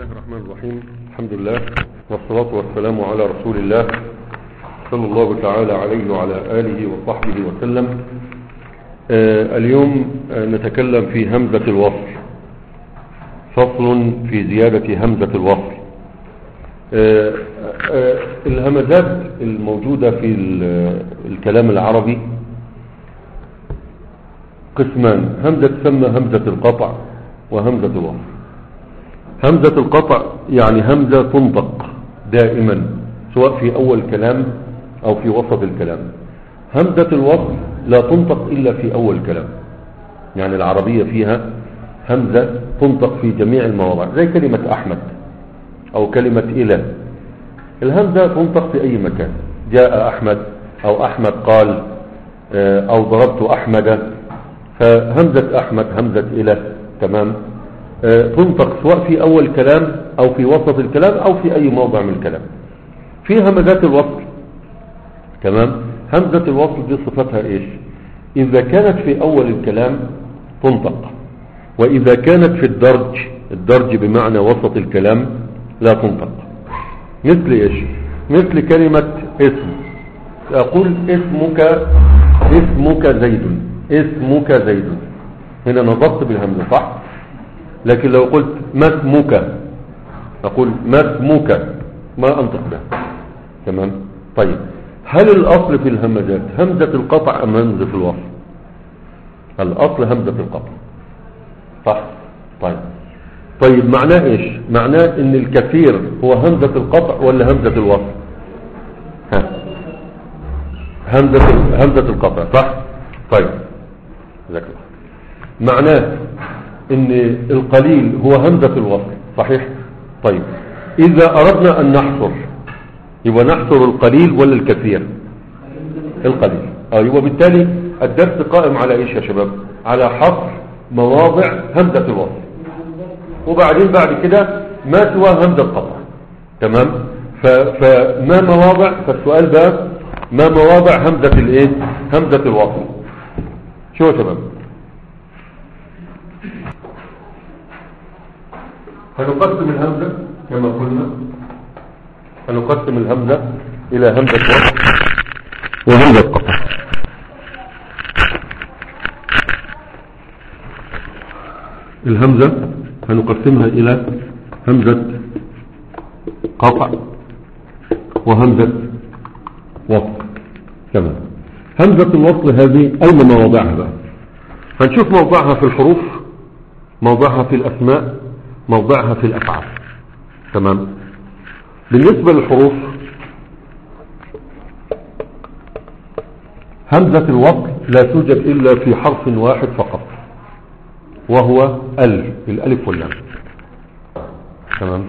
الله الرحمن الرحيم الحمد لله والصلاة والسلام على رسول الله صلى الله تعالى عليه وعلى آله وصحبه وسلم آه اليوم آه نتكلم في همزة الوصل فصل في زيادة همزة الوصل آه آه الهمزات الموجودة في الكلام العربي قسمان همزة تسمى همزة القطع وهمزة الوصل همزة القطع يعني همزة تنطق دائما سواء في أول كلام أو في وسط الكلام همزة الوصل لا تنطق إلا في أول كلام يعني العربية فيها همزة تنطق في جميع المواضع زي كلمة أحمد أو كلمة إله الهمزة تنطق في أي مكان جاء أحمد أو أحمد قال أو ضربت أحمد فهمزة أحمد همزة إله تمام تنطق سواء في أول كلام أو في وسط الكلام أو في أي موضع من الكلام في همزات الوصل تمام همزة الوصل دي صفتها إيش إذا كانت في أول الكلام تنطق وإذا كانت في الدرج الدرج بمعنى وسط الكلام لا تنطق مثل إيش مثل كلمة اسم أقول اسمك اسمك زيد اسمك زيد هنا نطقت بالهمزة صح لكن لو قلت ما اسمك أقول ما اسمك ما أنطق به تمام طيب هل الأصل في الهمزات همزة القطع أم همزة الوصل الأصل همزة القطع صح طيب طيب معناه إيش معناه إن الكثير هو همزة القطع ولا همزة الوصل ها همزة همزة القطع صح طيب ذاك الله معناه ان القليل هو همزة الوصل صحيح طيب اذا اردنا ان نحصر يبقى نحصر القليل ولا الكثير القليل ايوه وبالتالي الدرس قائم على ايش يا شباب على حصر مواضع همزة الوصل وبعدين بعد كده ما سوى همزة قطع تمام فما مواضع فالسؤال ده ما مواضع همزة الايه همزة الوصل شو يا شباب هنقسم الهمزة كما قلنا هنقسم الهمزة إلى همزة وصل وهمزة قطع الهمزة هنقسمها إلى همزة قطع وهمزة وصل تمام همزة الوصل هذه أين مواضعها بقى هنشوف موضعها في الحروف موضعها في الأسماء موضعها في الأفعال تمام بالنسبة للحروف همزة الوصل لا توجد إلا في حرف واحد فقط وهو ال الألف واللام تمام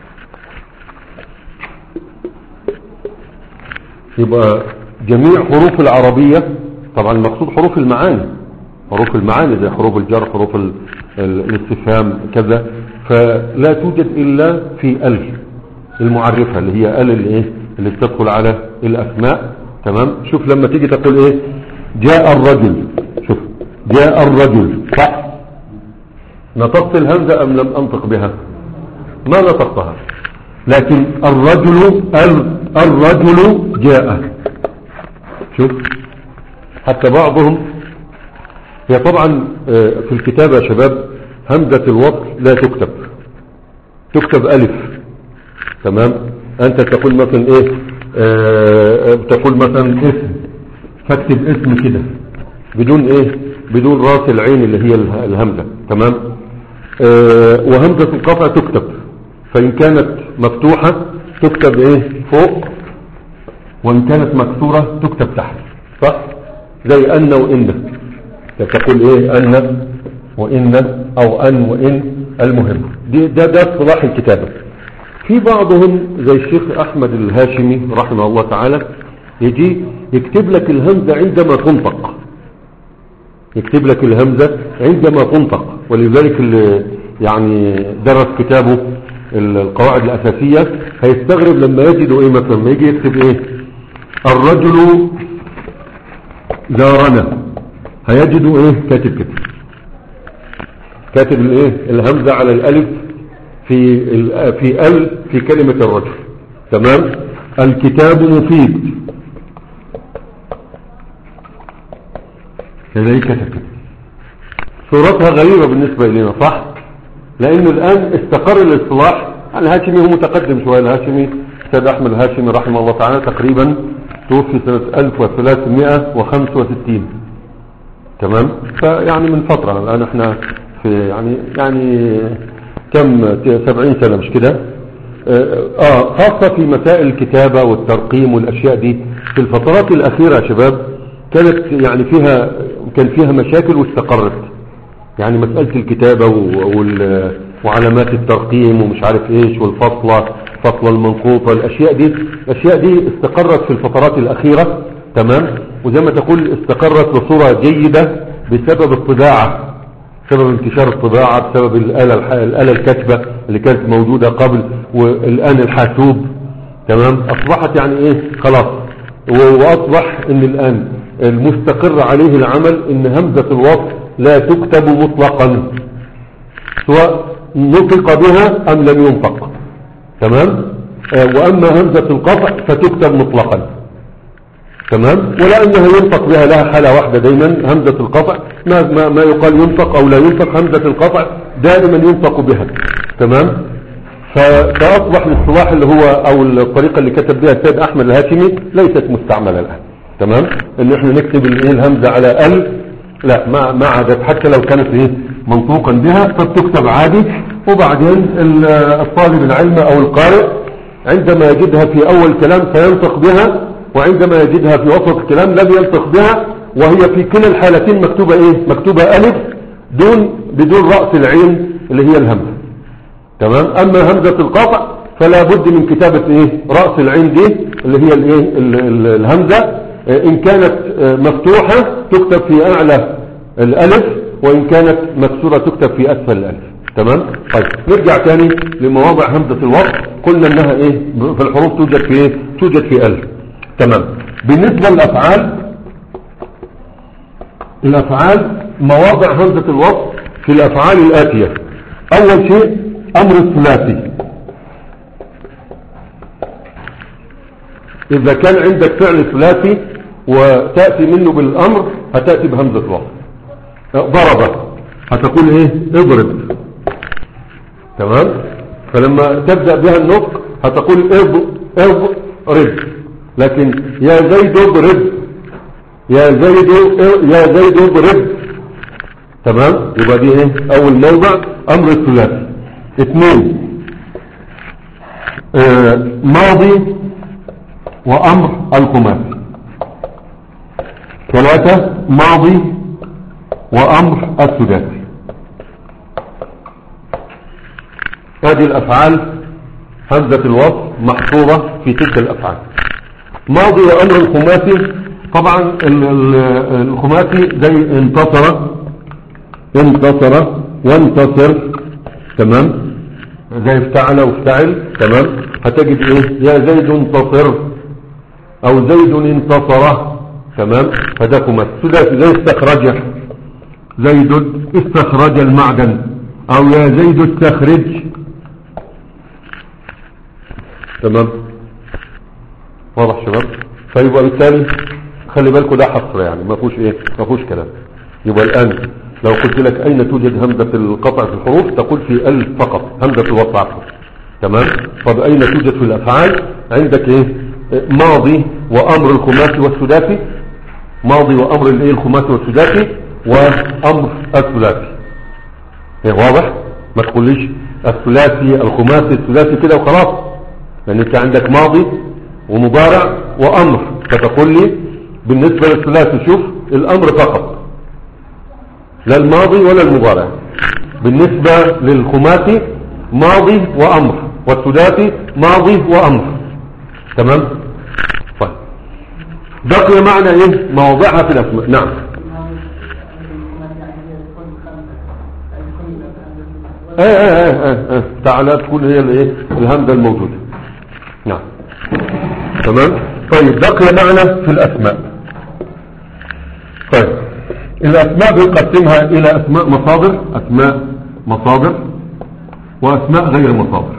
يبقى جميع حروف العربية طبعا المقصود حروف المعاني حروف المعاني زي حروف الجر حروف الاستفهام كذا فلا توجد إلا في ال المعرفة اللي هي ال الايه اللي بتدخل على الأسماء تمام شوف لما تيجي تقول ايه جاء الرجل شوف جاء الرجل صح نطقت الهمزة أم لم أنطق بها ما نطقتها لكن الرجل الرجل جاء شوف حتى بعضهم هي طبعا في الكتابة يا شباب همزة الوصل لا تكتب تكتب ألف تمام أنت تقول مثلا إيه آه تقول مثلا اسم فاكتب اسم كده بدون إيه بدون راس العين اللي هي الهمزة تمام آه وهمزة القطع تكتب فإن كانت مفتوحة تكتب إيه فوق وإن كانت مكسورة تكتب تحت صح زي أن وإن تقول إيه أن وإن أو أن وإن المهم دي ده ده اصطلاح الكتابة في بعضهم زي الشيخ أحمد الهاشمي رحمه الله تعالى يجي يكتب لك الهمزة عندما تنطق يكتب لك الهمزة عندما تنطق ولذلك اللي يعني درس كتابه القواعد الأساسية هيستغرب لما يجدوا ايه مثلا لما يجي يكتب ايه الرجل زارنا هيجدوا ايه كاتب كده كاتب الايه الهمزة على الالف في ال- في ال في كلمة الرجل تمام الكتاب مفيد كذلك كده صورتها غريبة بالنسبة إلينا صح لأنه الآن استقر الاصطلاح الهاشمي هو متقدم شوية الهاشمي سيد أحمد الهاشمي رحمه الله تعالى تقريبا توفي سنة 1365 تمام فيعني من فترة الآن احنا في يعني يعني كم 70 سنة مش كده اه آه، خاصة في مسائل الكتابة والترقيم والأشياء دي في الفترات الأخيرة يا شباب كانت يعني فيها كان فيها مشاكل واستقرت يعني مسألة الكتابة و- وال- وعلامات الترقيم ومش عارف ايش والفصلة فصل المنقوطة الاشياء دي الاشياء دي استقرت في الفترات الاخيرة تمام وزي ما تقول استقرت بصورة جيدة بسبب الطباعة بسبب انتشار الطباعة بسبب الآلة, الح- الآلة الكاتبة اللي كانت موجودة قبل والآن الحاسوب تمام أصبحت يعني إيه خلاص و- وأصبح إن الآن المستقر عليه العمل إن همزة الوصف لا تكتب مطلقا سواء نطق بها أم لم ينطق تمام آه، وأما همزة القطع فتكتب مطلقا تمام ولا انها ينطق بها لها حالة واحدة دايما همزة القطع ما, ما, ما يقال ينطق او لا ينطق همزة القطع دائما ينطق بها تمام ف- فاصبح الاصطلاح اللي هو او الطريقة اللي كتب بها السيد احمد الهاشمي ليست مستعملة الان تمام ان احنا نكتب الايه الهمزة على ال لا ما ما عادت حتى لو كانت ايه منطوقا بها فبتكتب عادي وبعدين ال- الطالب العلم او القارئ عندما يجدها في اول كلام سينطق بها وعندما يجدها في وسط الكلام لم ينطق بها وهي في كلا الحالتين مكتوبة ايه مكتوبة الف دون بدون رأس العين اللي هي الهمزة تمام اما همزة القطع فلا بد من كتابة ايه رأس العين دي اللي هي الايه ال- ال- الهمزة آه، ان كانت آه، مفتوحة تكتب في اعلى الالف وان كانت مكسورة تكتب في اسفل الالف تمام طيب نرجع تاني لمواضع همزة الوصف قلنا انها ايه في الحروف توجد في ايه توجد في الف تمام بالنسبة للافعال الافعال مواضع همزة الوصف في الافعال الاتية اول شيء امر الثلاثي اذا كان عندك فعل ثلاثي وتأتي منه بالامر هتأتي بهمزة الوصف ضرب هتقول ايه اضرب تمام فلما تبدأ بها النطق هتقول اض اضرب لكن يا زيد اضرب يا زيد يا زيد اضرب تمام يبقى دي ايه اول موضع امر الثلاثي اثنين آه ماضي وامر الخماسي ثلاثة ماضي وامر الثلاثي هذه الافعال همزة الوصف محصورة في تلك الافعال ماضي وامر الخماسي طبعا ال- ال- الخماسي زي انتصر انتصر وانتصر تمام زي افتعل وافتعل تمام هتجد ايه يا زيد انتصر او زيد انتصر تمام فده خماسي ثلاثي زي استخرج زيد استخرج المعدن او يا زيد استخرج تمام واضح شباب فيبقى بالتالي خلي بالكم ده حصر يعني ما فيهوش ايه ما فيهوش كلام يبقى الان لو قلت لك اين توجد همزة القطع في الحروف تقول في ال فقط همزة الوصل عفوا تمام طب اين توجد في الافعال عندك ايه ماضي وامر الخماسي والسداسي ماضي وامر الايه الخماسي والسداسي وامر الثلاثي ايه واضح ما تقوليش الثلاثي الخماسي الثلاثي كده وخلاص لان انت عندك ماضي ومضارع وامر فتقول لي بالنسبة للثلاثي شوف الامر فقط لا الماضي ولا المضارع بالنسبة للخماسي ماضي وامر والثلاثي ماضي وامر تمام طيب بقي معنى ايه مواضعها في الاسماء نعم ايه ايه ايه ايه ايه تعالى تكون هي الايه الهمزه الموجوده نعم تمام طيب بقي معنى في الاسماء طيب الاسماء بنقسمها الى اسماء مصادر اسماء مصادر واسماء غير مصادر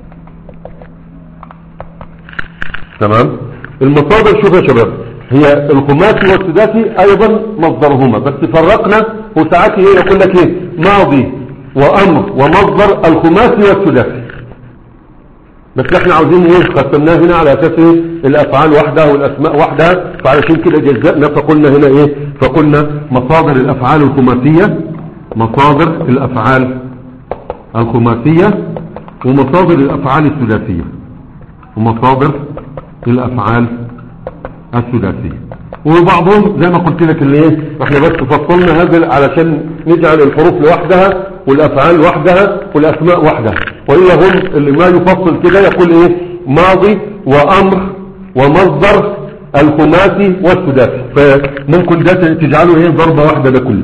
تمام المصادر شوف يا شباب هي الخماسي والسداسي ايضا مصدرهما بس فرقنا وساعات ايه يقول لك ايه ماضي وامر ومصدر الخماسي والسداسي بس احنا عاوزين ايه قسمناه هنا على اساس ايه الافعال وحدها والاسماء وحدها فعلشان كده جزأنا فقلنا هنا ايه فقلنا مصادر الافعال الخماسية مصادر الافعال الخماسية ومصادر الافعال الثلاثية ومصادر الافعال الثلاثية وبعضهم زي ما قلت لك اللي ايه احنا بس فصلنا هذا علشان نجعل الحروف لوحدها والافعال وحدها والاسماء وحدها والا هم اللي ما يفصل كده يقول ايه ماضي وامر ومصدر الخماسي والسداسي فممكن ده تجعله ايه ضربة واحدة ده كله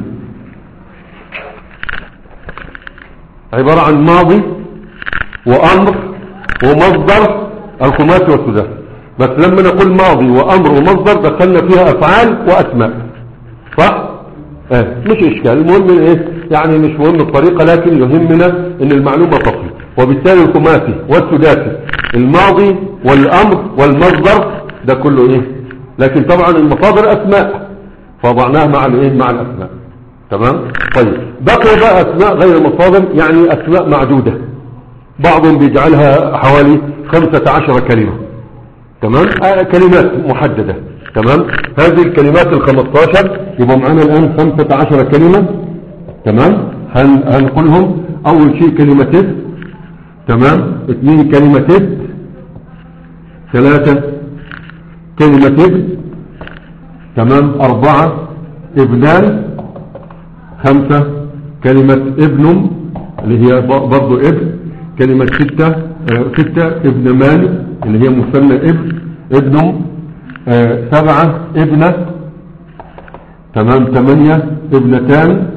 عبارة عن ماضي وامر ومصدر الخماسي والسداسي بس لما نقول ماضي وامر ومصدر دخلنا فيها افعال واسماء صح اه مش اشكال المهم ايه يعني مش مهم الطريقة لكن يهمنا ان المعلومة تصل وبالتالي الخماسي والسداسي الماضي والامر والمصدر ده كله ايه لكن طبعا المصادر اسماء فضعناها مع الايه مع الاسماء تمام طيب بقي بقى اسماء غير مصادر يعني اسماء معدودة بعضهم بيجعلها حوالي 15 كلمة تمام آه كلمات محددة تمام هذه الكلمات ال 15 يبقى معانا الان 15 كلمة تمام هن هنقولهم اول شيء كلمة اسم تمام اثنين كلمة اسم ثلاثة كلمة ابن تمام اربعة ابنان خمسة كلمة ابن اللي هي برضو ابن كلمة ستة اه ستة ابن مال اللي هي مثنى ابن ابن اه سبعة ابنة تمام ثمانية ابنتان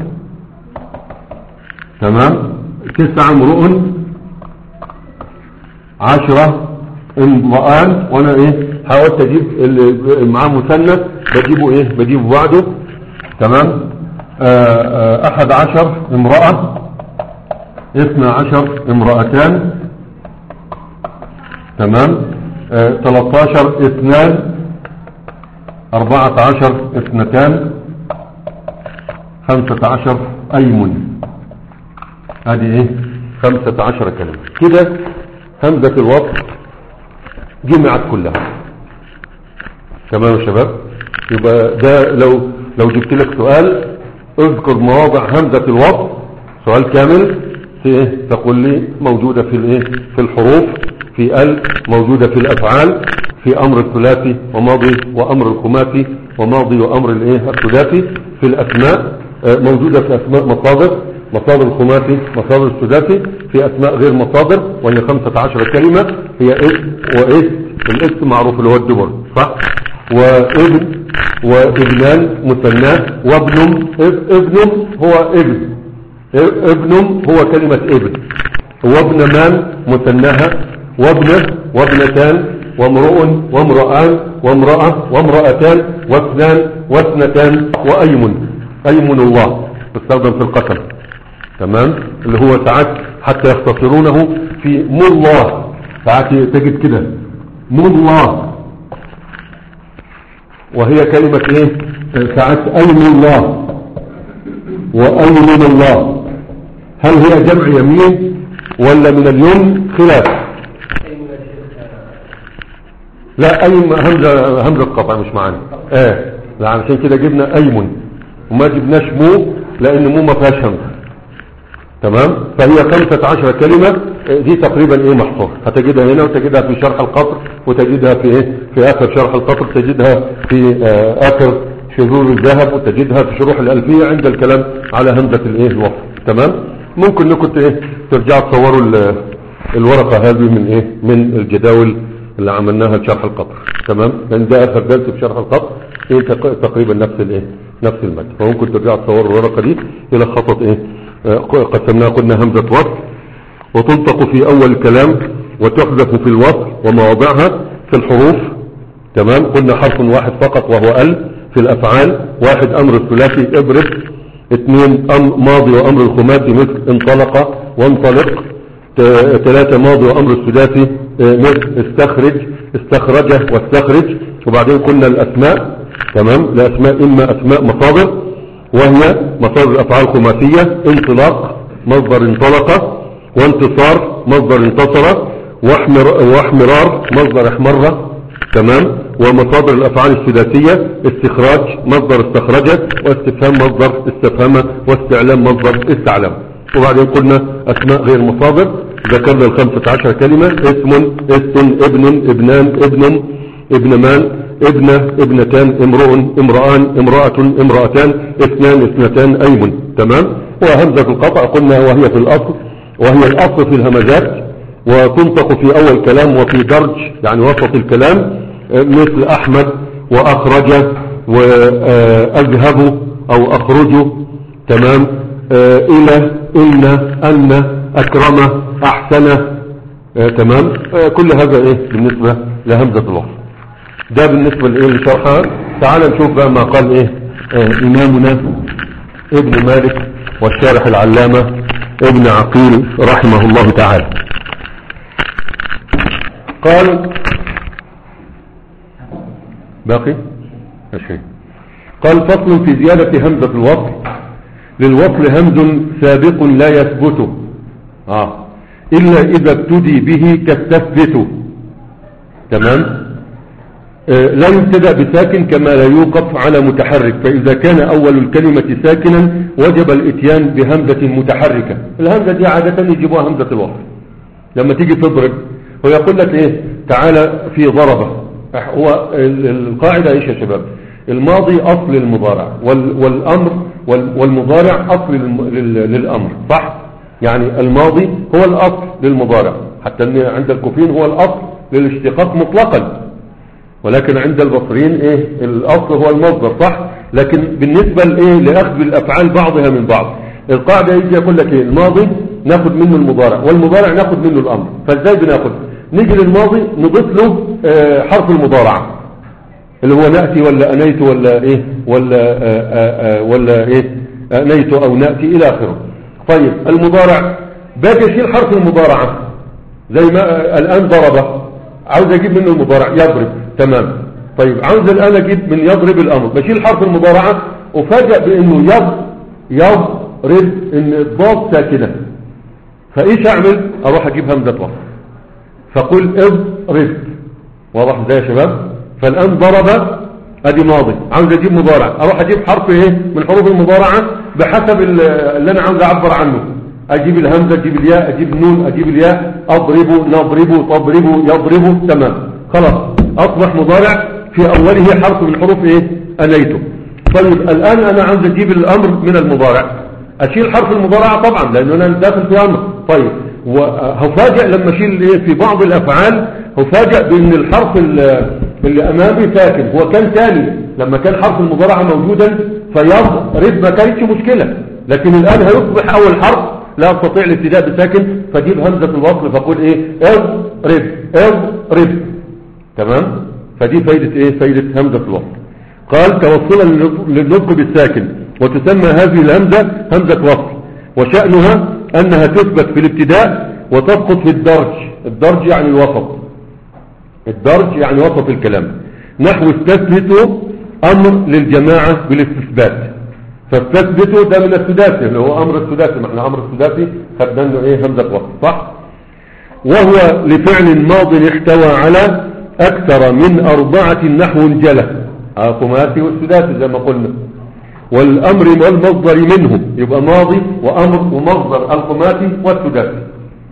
تمام تسعة امرؤ عشرة امرأان وانا ايه حاولت اجيب اللي معاه مثنى بجيبه ايه بجيبه بعده تمام آآ آآ احد عشر امرأة اثنى عشر امرأتان تمام تلاتاشر اثنان اربعة عشر اثنتان خمسة عشر ايمن هذه ايه خمسة عشر كلمة كده همزة الوصف جمعت كلها تمام يا شباب يبقى ده لو لو جبت لك سؤال اذكر مواضع همزة الوصف سؤال كامل في ايه تقول لي موجودة في الايه في الحروف في ال موجودة في الافعال في امر الثلاثي وماضي وامر الخماسي وماضي وامر الايه الثلاثي في الاسماء موجودة في اسماء مصادر مصادر الخماسي مصادر السداسي في اسماء غير مصادر وهي 15 كلمة هي اسم واسم الاسم معروف اللي هو الدبر صح وابن وابنان مثناه وابن ابن هو ابن ابن هو كلمة ابن وابن مان مثناها وابنه وابنتان وامرؤ وامرأان وامرأة وامرأتان واثنان واثنتان وأيمن أيمن الله تستخدم في القسم تمام اللي هو ساعات حتى يختصرونه في مو الله ساعات تجد كده مو الله وهي كلمة ايه ساعات ايمن الله وايمن الله هل هي جمع يمين ولا من اليمن خلاف لا ايم همزة همزة قطع مش معانا اه لا عشان كده جبنا ايمن وما جبناش مو لان مو ما فيهاش همزة تمام فهي 15 كلمة دي تقريبا ايه محصور هتجدها هنا وتجدها في شرح القطر وتجدها في ايه في اخر شرح القطر تجدها في آه اخر شذور الذهب وتجدها في شروح الالفية عند الكلام على همزة الايه الوصف تمام ممكن انكم ايه ترجعوا تصوروا الورقة هذه من ايه من الجداول اللي عملناها لشرح القطر تمام لان ده اخر درس في شرح القطر ايه تقريبا نفس الايه نفس المادة فممكن ترجعوا تصوروا الورقة دي الى خطط ايه قسمناها قلنا همزة وصل وتنطق في اول الكلام وتحذف في الوصل ومواضعها في الحروف تمام قلنا حرف واحد فقط وهو ال في الافعال واحد امر الثلاثي اضرب اثنين أم ماضي وامر الخماسي مثل انطلق وانطلق ثلاثة ماضي وأمر الثلاثي آه، مثل استخرج استخرجه واستخرج وبعدين قلنا الأسماء تمام الأسماء إما أسماء مصادر وهي مصادر الأفعال الخماسية انطلاق مصدر انطلق وانتصار مصدر انتصر واحمر واحمرار مصدر احمر تمام ومصادر الافعال الثلاثية استخراج مصدر استخرجت واستفهام مصدر استفهم واستعلام مصدر استعلم وبعدين قلنا اسماء غير مصادر ذكرنا الخمسة عشر كلمة اسم اسم ابن ابنان ابن ابن مان ابنة ابنتان امرؤ امرأان امرأة امرأتان اثنان اثنتان ايم تمام وهمزة القطع قلنا وهي في الاصل وهي الاصل في الهمزات وتنطق في اول كلام وفي درج يعني وسط الكلام مثل احمد واخرج واذهب او اخرج تمام الى ان ان اكرم احسن تمام كل هذا ايه بالنسبة لهمزة الوصل ده بالنسبة لايه لشرحها تعال نشوف بقى ما قال ايه امامنا ابن مالك والشارح العلامة ابن عقيل رحمه الله تعالى قال باقي ماشي قال فصل في زيادة همزة الوصل للوصل همز سابق لا يثبت آه. إلا إذا ابتدي به كالتثبت تمام آه لا يبتدأ بساكن كما لا يوقف على متحرك فإذا كان أول الكلمة ساكنا وجب الاتيان بهمزة متحركة الهمزة دي عادة يجيبوها همزة الوصل لما تيجي تضرب هو يقول لك ايه تعالى في ضربة هو القاعدة ايش يا شباب الماضي اصل المضارع والامر والمضارع اصل للامر صح يعني الماضي هو الاصل للمضارع حتى ان عند الكوفيين هو الاصل للاشتقاق مطلقا ولكن عند البصريين ايه الاصل هو المصدر صح لكن بالنسبة لايه لاخذ الافعال بعضها من بعض القاعدة يجي يقول لك ايه الماضي ناخد منه المضارع والمضارع ناخد منه الامر فازاي بناخد نيجي للماضي نضيف له آه حرف المضارعة اللي هو نأتي ولا أنيت ولا إيه ولا آآ آآ ولا إيه أنيت أو نأتي إلى آخره طيب المضارع باجي أشيل حرف المضارعة زي ما الآن ضرب عاوز أجيب منه المضارع يضرب تمام طيب عاوز الآن أجيب من يضرب الأمر بشيل حرف المضارعة وفاجأ بأنه يض يضرب إن الضاد ساكنة فإيش أعمل أروح أجيب همزة وصل فقل اضرب واضح ازاي يا شباب فالان ضرب ادي ماضي عاوز اجيب مضارع اروح اجيب حرف ايه من حروف المضارعة بحسب اللي انا عاوز اعبر عنه اجيب الهمزة اجيب الياء اجيب النون اجيب الياء اضرب نضرب تضرب يضرب تمام خلاص اصبح مضارع في اوله حرف من حروف ايه انيته طيب الان انا عاوز اجيب الامر من المضارع اشيل حرف المضارعة طبعا لانه انا داخل في امر طيب وهفاجئ لما اشيل ايه في بعض الافعال هفاجئ بان الحرف اللي امامي ساكن هو كان ثاني لما كان حرف المضارعة موجودا فيضرب ما كانتش مشكلة لكن الان هيصبح اول حرف لا استطيع الابتداء بساكن فجيب همزة الوصل فاقول ايه اضرب اضرب تمام فدي فايدة ايه فايدة همزة الوصل قال توصلا للنطق بالساكن وتسمى هذه الهمزة همزة وصل وشأنها أنها تثبت في الابتداء وتسقط في الدرج الدرج يعني الوسط الدرج يعني وسط الكلام نحو استثبتوا أمر للجماعة بالاستثبات فاستثبتوا ده من السداسي اللي هو أمر السداسي ما احنا أمر السداسي خدنا له إيه همزة وسط صح وهو لفعل ماض احتوى على أكثر من أربعة نحو جلة خماسي والسداسي زي ما قلنا والأمر والمصدر منه يبقى ماضي وأمر ومصدر الخماسي والثلاثي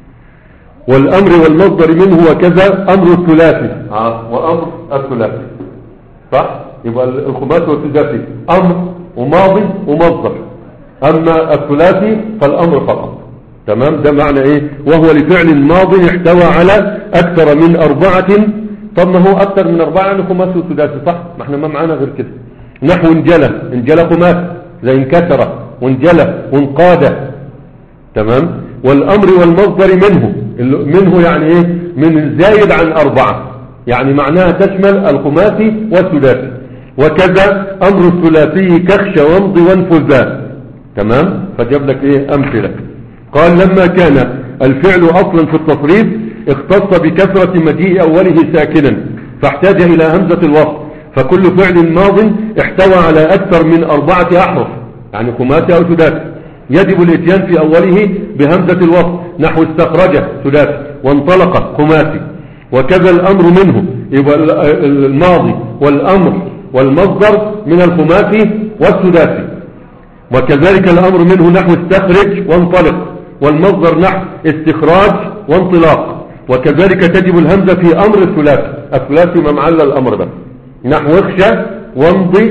والأمر والمصدر منه وكذا أمر الثلاثي وأمر الثلاثي صح يبقى الخماسي والثلاثي أمر وماضي ومصدر أما الثلاثي فالأمر فقط تمام ده معنى إيه وهو لفعل ماضي احتوى على أكثر من أربعة طب ما هو أكثر من أربعة يعني خماسي وثلاثي صح ما احنا ما معانا غير كده نحو انجلى انجلى خماس زي انكسر وانجلى وانقاد تمام والامر والمصدر منه منه يعني ايه من الزايد عن اربعة يعني معناها تشمل الخماسي والثلاثي وكذا امر الثلاثي كخش وامض وانفذا تمام فجاب لك ايه امثلة قال لما كان الفعل أصلا في التصريف اختص بكثرة مجيء أوله ساكنا فاحتاج إلى همزة الوصل فكل فعل ماض احتوى على أكثر من أربعة أحرف يعني خماسي أو ثلاثي يجب الاتيان في أوله بهمزة الوصل نحو استخرج ثلاثي وانطلق خماسي وكذا الأمر منه يبقى الماضي والأمر والمصدر من الخماسي والثلاثي وكذلك الأمر منه نحو استخرج وانطلق والمصدر نحو استخراج وانطلاق وكذلك تجب الهمزة في أمر الثلاثي الثلاثي ما معلى الأمر ده نحو اخشى وامضي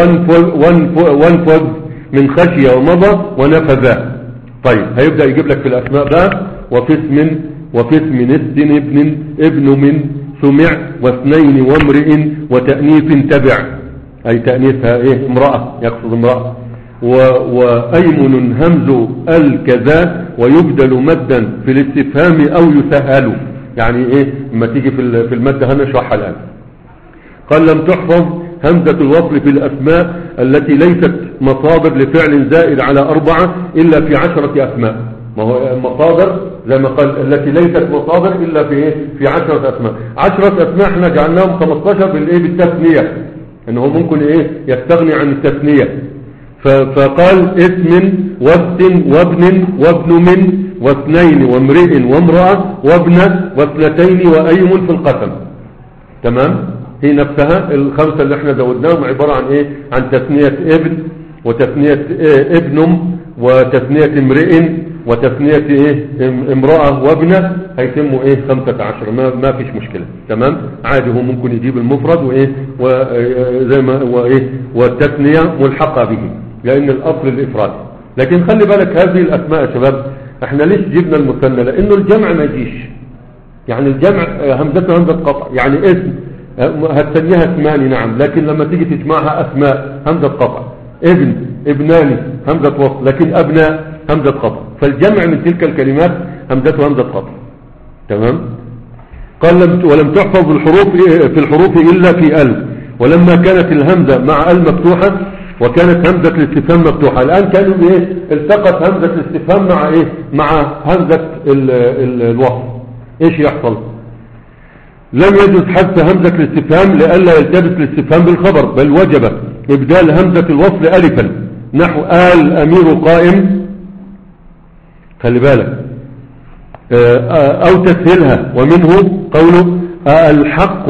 وانفذ من خشية ومضى ونفذ طيب هيبدأ يجيب لك في الأسماء ده وفي اسم وفي اسم نسد ابن ابن من سمع واثنين وامرئ وتأنيث تبع أي تأنيثها إيه امرأة يقصد امرأة وأيمن همز الكذا ويبدل مدا في الاستفهام أو يسهل يعني إيه ما تيجي في المادة هنشرحها الآن قال لم تحفظ همزة الوصل في الأسماء التي ليست مصادر لفعل زائد على أربعة إلا في عشرة أسماء ما هو مصادر زي ما قال التي ليست مصادر إلا في إيه؟ في عشرة أسماء عشرة أسماء احنا جعلناهم 15 بالإيه بالتثنية إنه ممكن إيه يستغني عن التثنية فقال اسم وابن وابن وابن من واثنين وامرئ وامرأة وابنة واثنتين وأيم في القسم تمام هي نفسها الخمسة اللي احنا زودناهم عبارة عن ايه عن تثنية ابن وتثنية ايه ابن وتثنية امرئ وتثنية ايه امرأة وابنة هيتموا ايه خمسة عشر ما, ما فيش مشكلة تمام عادي هو ممكن يجيب المفرد وايه وزي ما وايه والتثنية ملحقة به لان الاصل الافراد لكن خلي بالك هذه الاسماء يا شباب احنا ليش جبنا المثنى لانه الجمع ما يجيش يعني الجمع همزته همزة قطع يعني اسم هتسميها اسمان نعم لكن لما تيجي تجمعها اسماء همزة قطع ابن ابنان همزة وصل لكن ابناء همزة قطع فالجمع من تلك الكلمات همزته همزة قطع تمام قال لم ولم تحفظ الحروف في الحروف إلا في ال ولما كانت الهمزة مع ال مفتوحة وكانت همزة الاستفهام مفتوحة الآن كانوا ايه التقت همزة الاستفهام مع ايه مع همزة الوصل ايش يحصل لم يجوز حذف همزة الاستفهام لئلا يلتبس الاستفهام بالخبر بل وجب ابدال همزة الوصل الفا نحو آل امير قائم خلي بالك آه، آه، او تسهيلها ومنه قوله الحق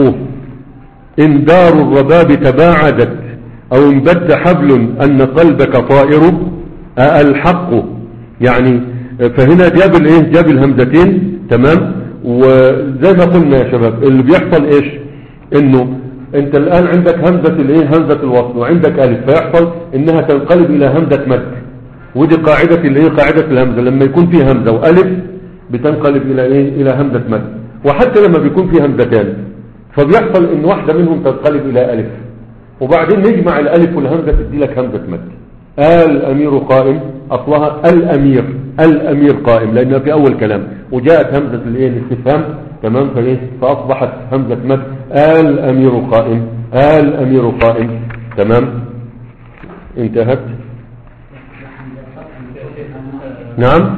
ان دار الرباب تباعدت او انبد حبل ان قلبك طائر الحق يعني فهنا جاب الايه جاب الهمزتين تمام وزي ما قلنا يا شباب اللي بيحصل ايش انه انت الان عندك همزة الايه همزة الوصل وعندك الف فيحصل انها تنقلب الى همزة مد ودي قاعدة الايه قاعدة الهمزة لما يكون في همزة والف بتنقلب الى ايه الى همزة مد وحتى لما بيكون في همزتان فبيحصل ان واحدة منهم تنقلب الى الف وبعدين نجمع الالف والهمزة تدي لك همزة مد الامير قائم اصلها الامير الامير قائم لانها في اول كلام وجاءت همزة الايه الاستفهام تمام فايه فاصبحت همزة مد الامير قائم الامير قائم تمام انتهت نعم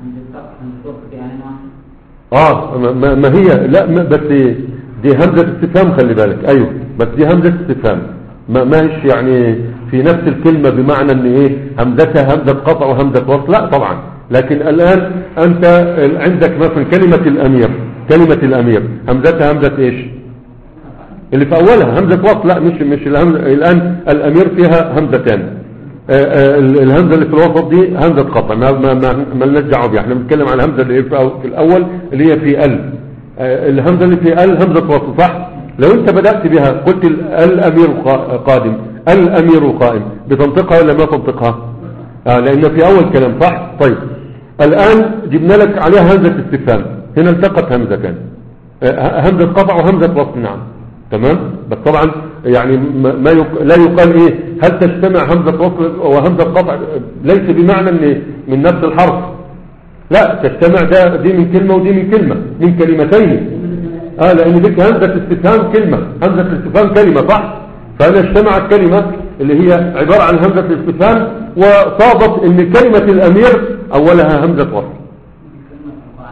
اه ما, ما هي لا ما بس دي همزة استفهام خلي بالك ايوه بس دي همزة استفهام ما ماهيش يعني في نفس الكلمة بمعنى ان ايه همزتها همزة قطع وهمزة وصل لا طبعا لكن الان انت عندك مثلا كلمة الامير كلمة الامير همزتها همزة ايش اللي في اولها همزة وصل لا مش مش الهمزة الان الامير فيها همزتان آه، آه، الهمزة اللي في الوسط دي همزة قطع ما ما ما, ما لناش دعوه بيها احنا بنتكلم عن الهمزة اللي في الاول اللي هي في ال آه، الهمزة اللي في ال همزة وصل صح لو انت بدأت بها قلت الامير قادم الامير قائم بتنطقها ولا ما تنطقها آه لان في اول كلام صح طيب الان جبنا لك عليها همزة استفهام هنا التقت همزتان آه همزة قطع وهمزة وصل نعم تمام بس طبعا يعني ما يق... لا يقال ايه هل تجتمع همزة وصل وهمزة قطع ليس بمعنى ان من نفس الحرف لا تجتمع ده دي من كلمة ودي من كلمة من كلمتين اه لان ديك همزة استفهام كلمة همزة الاستفهام كلمة صح فهنا اجتمعت كلمة اللي هي عبارة عن همزة الاستفهام وصابت ان كلمة الامير اولها همزة وصل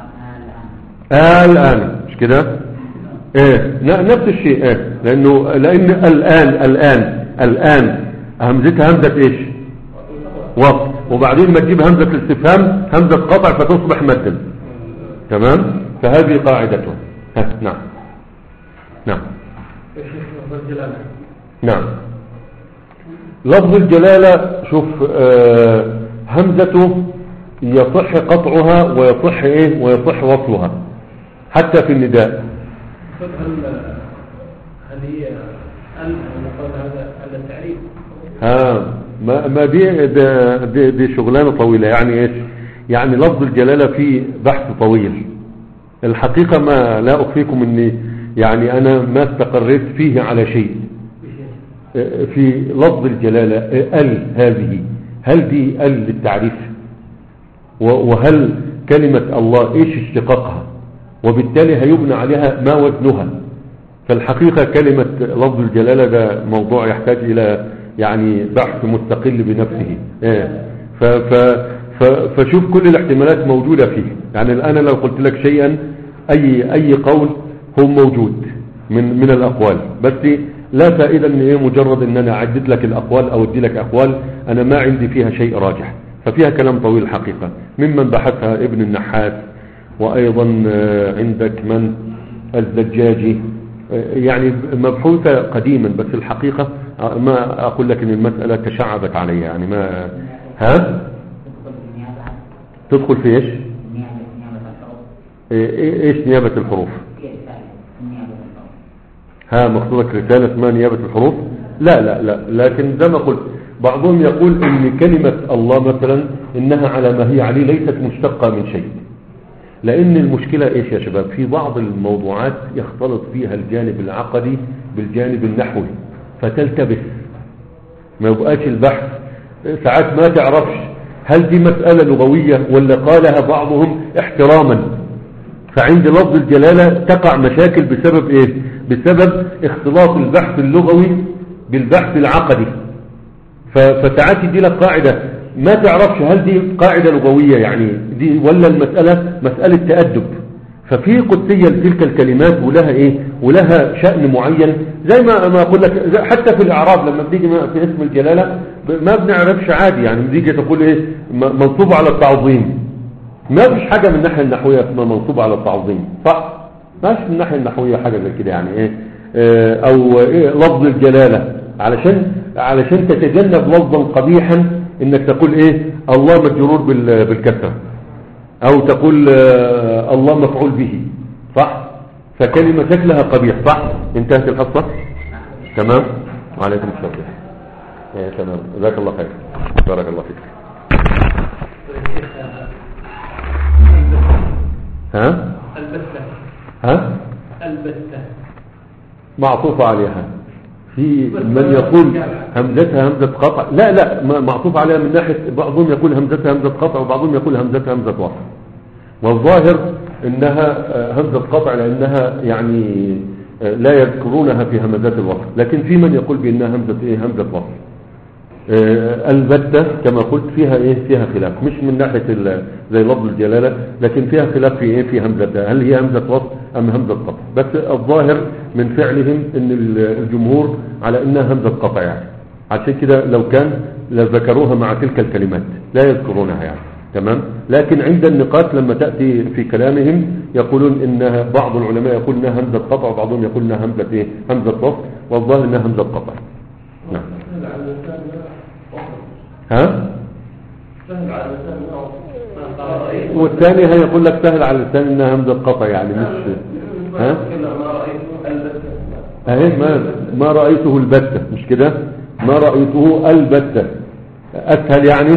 الآن مش كده ايه ن- نفس الشيء ايه لانه لان الآن الآن الآن همزتها همزة ايش وقت وبعدين ما تجيب همزة الاستفهام همزة قطع فتصبح مدا تمام فهذه قاعدته ها نعم نعم يا شيخ لفظ الجلالة نعم لفظ الجلالة شوف آه همزته يصح قطعها ويصح ايه ويصح وصلها حتى في النداء هل هل هي ال نقول هذا ال التعريف ها ما, ما دي, ده- دي, دي شغلانة طويلة يعني ايش يعني لفظ الجلالة فيه بحث طويل الحقيقة ما لا أخفيكم اني يعني انا ما استقريت فيه على شيء في لفظ الجلالة ال هذه هل دي ال للتعريف و- وهل كلمة الله ايش اشتقاقها وبالتالي هيبنى عليها ما وزنها فالحقيقة كلمة لفظ الجلالة ده موضوع يحتاج إلى يعني بحث مستقل بنفسه إيه. ف ف ف فشوف كل الاحتمالات موجودة فيه يعني الآن لو قلت لك شيئا أي أي قول هو موجود من من الأقوال بس لا فائدة ان ايه مجرد ان انا اعدد لك الاقوال او ادي لك اقوال انا ما عندي فيها شيء راجح ففيها كلام طويل الحقيقة ممن بحثها ابن النحاس وايضا آه، عندك من الزجاجي آه، يعني مبحوثة قديما بس الحقيقة آه، ما اقول لك ان المسألة تشعبت علي يعني ما ها تدخل في النيابة تدخل في ايش نيابة نيابة الحروف إيه- ايش نيابة الحروف في رسالة نيابة الحروف ها مقصودك رسالة اسمها نيابة الحروف لا لا لا لكن زي ما قلت بعضهم يقول ان كلمة الله مثلا انها على ما هي عليه ليست مشتقة من شيء لان المشكلة ايش يا شباب في بعض الموضوعات يختلط فيها الجانب العقدي بالجانب النحوي فتلتبس ما يبقاش البحث ساعات ما تعرفش هل دي مسألة لغوية ولا قالها بعضهم احتراما فعند لفظ الجلالة تقع مشاكل بسبب ايه بسبب اختلاط البحث اللغوي بالبحث العقدي ف- فساعات يدي لك قاعدة ما تعرفش هل دي قاعدة لغوية يعني دي ولا المسألة مسألة تأدب ففي قدسية لتلك الكلمات ولها ايه ولها شأن معين زي ما ما اقول لك زي- حتى في الاعراب لما بتيجي ما- في اسم الجلالة ب- ما بنعرفش عادي يعني بتيجي تقول ايه م- منصوب على التعظيم ما فيش حاجة من الناحية النحوية اسمها منصوب على التعظيم صح ما فيش من الناحية النحوية حاجة زي كده يعني ايه آه، او ايه لفظ الجلالة علشان علشان تتجنب لفظا قبيحا انك تقول ايه الله مجرور بال- بالكسرة او تقول آه، الله مفعول به صح فكلمة شكلها قبيح صح انتهت الحصة تمام وعليكم السلام ايه تمام جزاك الله خير بارك الله فيك ها البتة ها البتة معطوف عليها في من يقول همزتها همزة قطع لا لا ما- معطوف عليها من ناحية بعضهم يقول همزتها همزة قطع وبعضهم يقول همزتها همزة وصل والظاهر انها آه، همزة قطع لانها يعني آه، لا يذكرونها في همزات الوصل لكن في من يقول بانها همزة ايه همزة وصل آه، البتة كما قلت فيها ايه فيها خلاف مش من ناحية ال- زي لفظ الجلالة لكن فيها خلاف في ايه في همزة هل هي همزة وصل ام همزة قطع بس الظاهر من فعلهم ان ال- الجمهور على انها همزة قطع يعني عشان كده لو كان لذكروها مع تلك الكلمات لا يذكرونها يعني تمام لكن عند النقاط لما تأتي في كلامهم يقولون انها بعض العلماء يقول انها همزة قطع وبعضهم يقول انها همزة ايه همزة وصل والظاهر انها همزة قطع نعم سهل على الإنسان ها سهل على الإنسان ما قال رأيت والثاني هيقول لك سهل على اللسان انها همزه قطع يعني مش ها ما رأيت البتة اهي ما ما رايته البته مش كده ما رايته البته اسهل يعني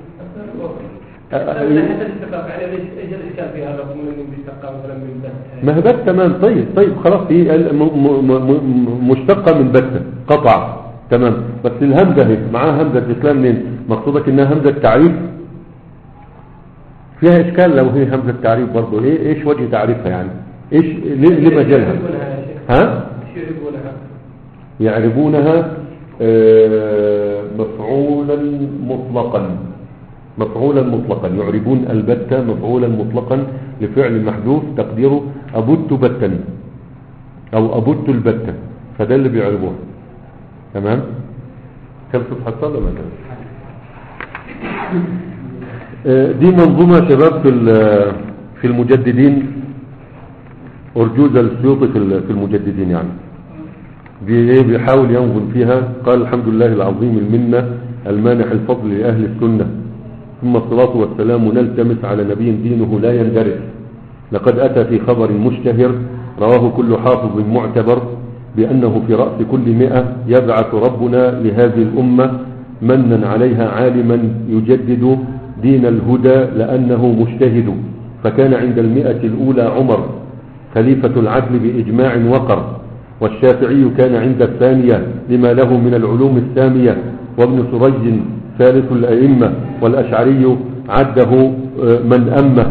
من ناحية الاستقاق يعني ليش ايش الاشكال في هذا من بيستقى مثلا من بت ما هي بت تمام طيب طيب خلاص هي ال- م- م- م- مشتقه من بته قطع تمام بس الهمزه اهي معاها همزه اسلام من مقصودك انها همزه تعريف فيها اشكال لو هي همزه تعريف برضه ايه ايش وجه تعريفها يعني ايش ليه ليه مجالها يعرفونها يا شيخ ها ايش يعرفونها يعربونها آه، مفعولا مطلقا مفعولا مطلقا يعربون البتة مفعولا مطلقا لفعل محذوف تقديره أبت بتا أو أبت البتة فده اللي بيعربوها تمام خلصت حصل ولا ما كانت؟ آه، دي منظومة يا شباب في ال- في المجددين أرجوز السيوطي في ال- في المجددين يعني بي- إيه بيحاول ينظم فيها قال الحمد لله العظيم المنة المانح الفضل لأهل السنة ثم الصلاة والسلام نلتمس على نبي دينه لا يندرس لقد أتى في خبر مشتهر رواه كل حافظ معتبر بأنه في رأس كل مئة يبعث ربنا لهذه الأمة منا عليها عالما يجدد دين الهدى لأنه مجتهد فكان عند المئة الأولى عمر خليفة العدل بإجماع وقر والشافعي كان عند الثانية لما له من العلوم السامية وابن سريج ثالث الأئمة والأشعري عده آه، من أمه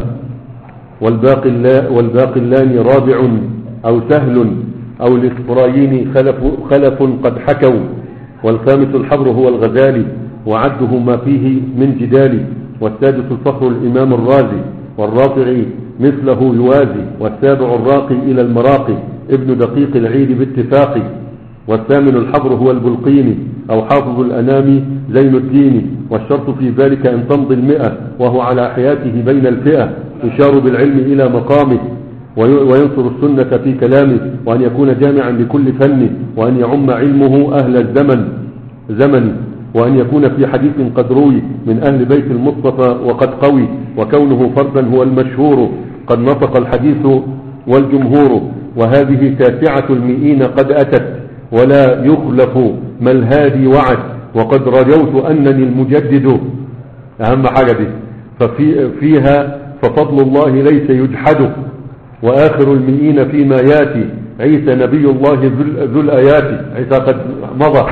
والباقلا والباقلان رابع أو سهل أو الإسفرايين خلف, خلف قد حكوا والخامس الحبر هو الغزالي وعده ما فيه من جدال والسادس الفخر الإمام الرازي والرافع مثله يوازي والسابع الراقي إلى المراقي ابن دقيق العيد باتفاق والثامن الحبر هو البلقيني أو حافظ الأنام زين الدين والشرط في ذلك أن تمضي المئة وهو على حياته بين الفئة يشار بالعلم إلى مقامه وي- وينصر السنة في كلامه وأن يكون جامعا لكل فن وأن يعم علمه أهل الزمن زمن وأن يكون في حديث قد روي من أهل بيت المصطفى وقد قوي وكونه فردا هو المشهور قد نطق الحديث والجمهور وهذه تاسعة المئين قد أتت ولا يخلف ما الهادي وعد وقد رجوت أنني المجدد أهم حاجة دي ففي فيها ففضل الله ليس يجحد وآخر المئين فيما ياتي عيسى نبي الله ذو- ذو الآيات عيسى قد مضى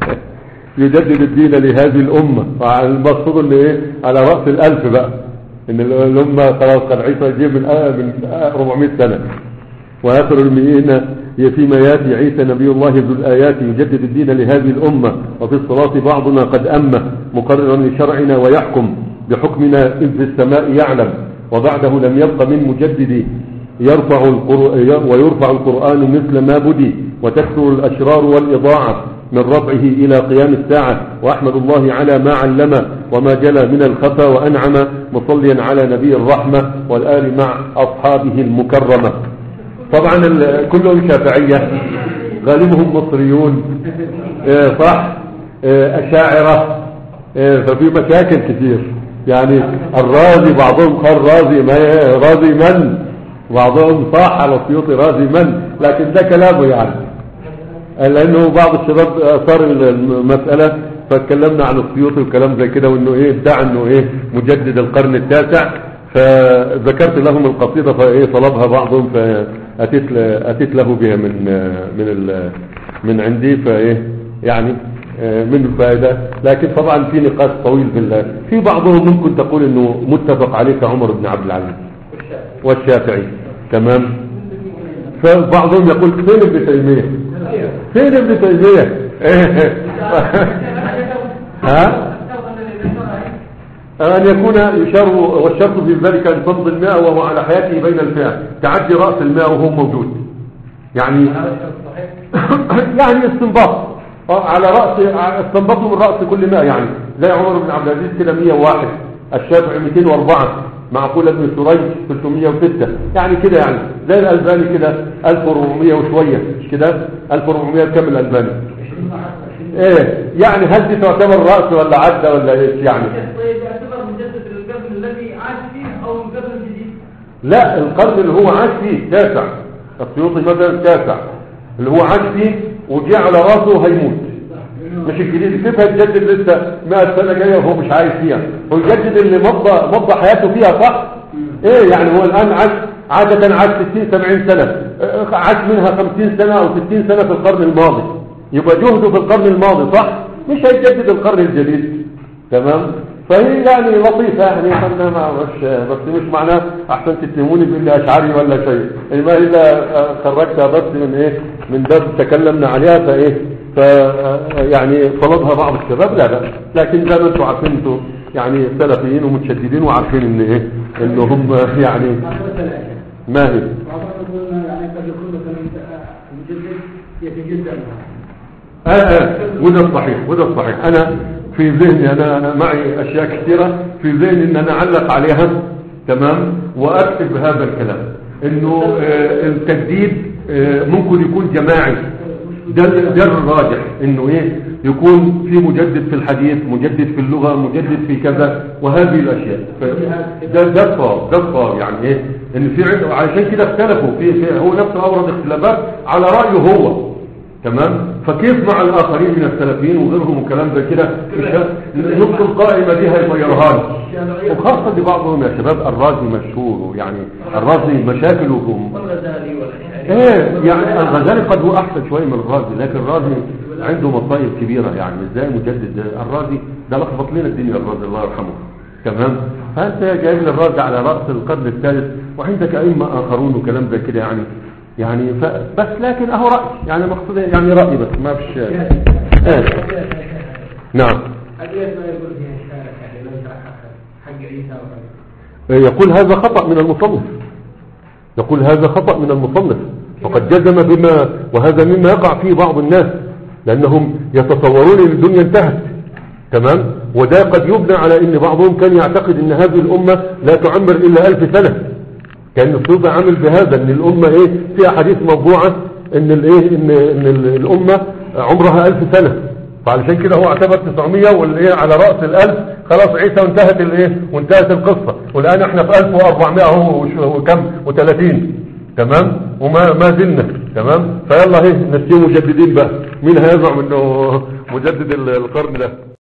يجدد الدين لهذه الأمة المقصود اللي إيه على رأس الألف بقى إن الأمة خلاص كان عيسى يجيب من آه من آه 400 سنة وآخر المئين فيما ياتي عيسى نبي الله ذو الآيات يجدد الدين لهذه الأمة وفي الصلاة بعضنا قد أمه مقررا لشرعنا ويحكم بحكمنا إذ في السماء يعلم وبعده لم يبق من مجدد يرفع القر... ويرفع القرآن مثل ما بدي وتكثر الأشرار والإضاعة من رفعه إلى قيام الساعة وأحمد الله على ما علم وما جلى من الخفا وأنعم مصليا على نبي الرحمة والآل مع أصحابه المكرمة طبعا ال- كلهم شافعية غالبهم مصريون آه، صح آه، أشاعرة آه، ففي مشاكل كتير يعني الرازي بعضهم قال رازي ما رازي من بعضهم صح على السيوطي رازي من لكن ده كلامه يعني لانه بعض الشباب اثار المسألة فاتكلمنا عن السيوطي وكلام زي كده وانه ايه ادعى انه ايه مجدد القرن التاسع فذكرت لهم القصيدة فايه طلبها بعضهم فاتيت اتيت له بها من من ال من عندي فايه يعني من الفائدة لكن طبعا في نقاش طويل في ال- في بعضهم ممكن تقول انه متفق عليه كعمر بن عبد العزيز والشافعي تمام فبعضهم يقول فين ابن تيمية فين ابن تيمية ها أن يكون يشار والشرط في ذلك أن تمضي الماء وهو على حياته بين الفئة تعدي رأس الماء وهو موجود يعني يعني استنباط آه، على رأس استنبطوا من رأس كل ماء يعني زي عمر بن عبد العزيز كده 101 الشافعي 204 معقول ابن سريج 306 يعني كده يعني زي الألباني كده 1400 وشوية مش كده 1400 كم الألباني ايه يعني هل دي تعتبر رأس ولا عدة ولا ايش يعني طيب يعتبر مجدد القرن الذي عاش فيه او القرن الجديد لا القرن اللي هو عاش فيه تاسع السيوطي مثلا تاسع اللي هو عاش فيه وجاء على راسه هيموت مش الجديد كيف هيتجدد لسه 100 سنه جايه وهو مش عايش فيها هو يجدد اللي مضى مضى حياته فيها صح ايه يعني هو الان عاش عادة عاش 60 70 سنة اه، عاش منها 50 سنة او 60 سنة في القرن الماضي يبقى جهده في القرن الماضي صح مش هيجدد القرن الجديد تمام فهي يعني لطيفة يعني احنا ما مش بس مش معناه احسن تتهموني باللي اشعري ولا شيء إيه ما الا اه، خرجتها بس من ايه من باب تكلمنا عليها فايه ف اه، يعني طلبها بعض الشباب لا لا لكن زي ما انتم عارفين انتوا يعني سلفيين ومتشددين وعارفين ان ايه ان هم يعني هذا مثلا يا شيخ. ما هي بعضهم يقول يعني قد يكون مثلا المجدد يتجدد آه آه وده الصحيح وده الصحيح انا في ذهني انا انا معي اشياء كثيره في ذهني ان انا اعلق عليها تمام واكتب هذا الكلام انه آه التجديد آه ممكن يكون جماعي ده ده الراجح انه ايه يكون في مجدد في الحديث مجدد في اللغه مجدد في كذا وهذه الاشياء ف- ده ده الصواب ده الصواب يعني ايه ان في عنده عشان كده اختلفوا في, في هو نفسه اورد اختلافات على رايه هو تمام فكيف مع الاخرين من السلفيين وغيرهم وكلام زي كده مش- نص القائمه دي هيغيرها لي وخاصه لبعضهم يا شباب الرازي مشهور يعني الرازي مشاكله والغزالي والحين ايه يعني الغزالي قد هو احسن شويه من الرازي لكن الرازي عنده مصايب كبيره يعني ازاي مجدد ده؟ الرازي ده لخبط لنا الدنيا الرازي الله يرحمه تمام فانت جايب لي الرازي على راس القرن الثالث وعندك ائمه اخرون وكلام زي كده يعني يعني ف... بس لكن اهو راي يعني مقصود يعني راي بس ما فيش ايه نعم أدية ما يقول فيها الشارع يعني لو شرح حق عيسى وحق يقول هذا خطأ من المصنف يقول هذا خطأ من المصنف وقد جزم بما وهذا مما يقع فيه بعض الناس لأنهم يتصورون أن الدنيا انتهت تمام وده قد يبنى على أن بعضهم كان يعتقد أن هذه الأمة لا تعمر إلا ألف سنة كان الصوفة عامل بهذا أن الأمة إيه فيها حديث موضوعة أن الإيه أن, إن الأمة عمرها ألف سنة فعلشان كده هو اعتبر 900 والايه على رأس الألف خلاص عيسى وانتهت الايه وانتهت القصة والآن احنا في 1400 اهو وش- وكم و30 تمام وما ما زلنا تمام فيلا اهي نسيه مجددين بقى مين هيزعم انه مجدد القرن ده